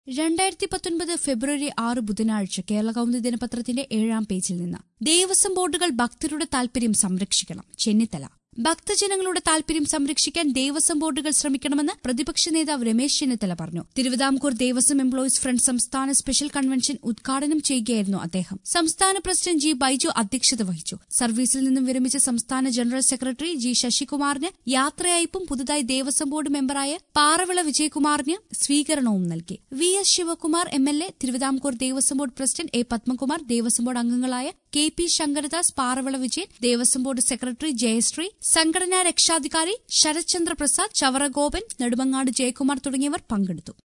രണ്ടായിരത്തി പത്തൊൻപത് ഫെബ്രുവരി ആറ് ബുധനാഴ്ച കേരള കൗമുദി ദിനപത്രത്തിന്റെ ഏഴാം പേജിൽ നിന്ന് ദേവസ്വം ബോർഡുകൾ ഭക്തരുടെ താൽപര്യം സംരക്ഷിക്കണം ചെന്നിത്തല ഭക്തജനങ്ങളുടെ താൽപര്യം സംരക്ഷിക്കാൻ ദേവസ്വം ബോർഡുകൾ ശ്രമിക്കണമെന്ന് പ്രതിപക്ഷ നേതാവ് രമേശ് ചെന്നിത്തല പറഞ്ഞു തിരുവിതാംകൂർ ദേവസ്വം എംപ്ലോയീസ് ഫ്രണ്ട് സംസ്ഥാന സ്പെഷ്യൽ കൺവെൻഷൻ ഉദ്ഘാടനം ചെയ്യുകയായിരുന്നു അദ്ദേഹം സംസ്ഥാന പ്രസിഡന്റ് ജി ബൈജു അധ്യക്ഷത വഹിച്ചു സർവീസിൽ നിന്നും വിരമിച്ച സംസ്ഥാന ജനറൽ സെക്രട്ടറി ജി ശശികുമാറിന് യാത്രയയപ്പും പുതുതായി ദേവസ്വം ബോർഡ് മെമ്പറായ പാറവിള വിജയകുമാറിന് സ്വീകരണവും നൽകി V S Sivakumar M L A Travancore Devaswom board president A Padmakumar Devaswom board അംഗങ്ങളായ K P Sankaradas Paravila Vijayan Devaswom board secretary Jayasree സംഘടനാ രക്ഷാധികാരി ശരത്ചന്ദ്ര പ്രസാദ് ചവറഗോപൻ നെടുമങ്ങാട് ജയകുമാർ തുടങ്ങിയവർ പങ്കെടുത്തു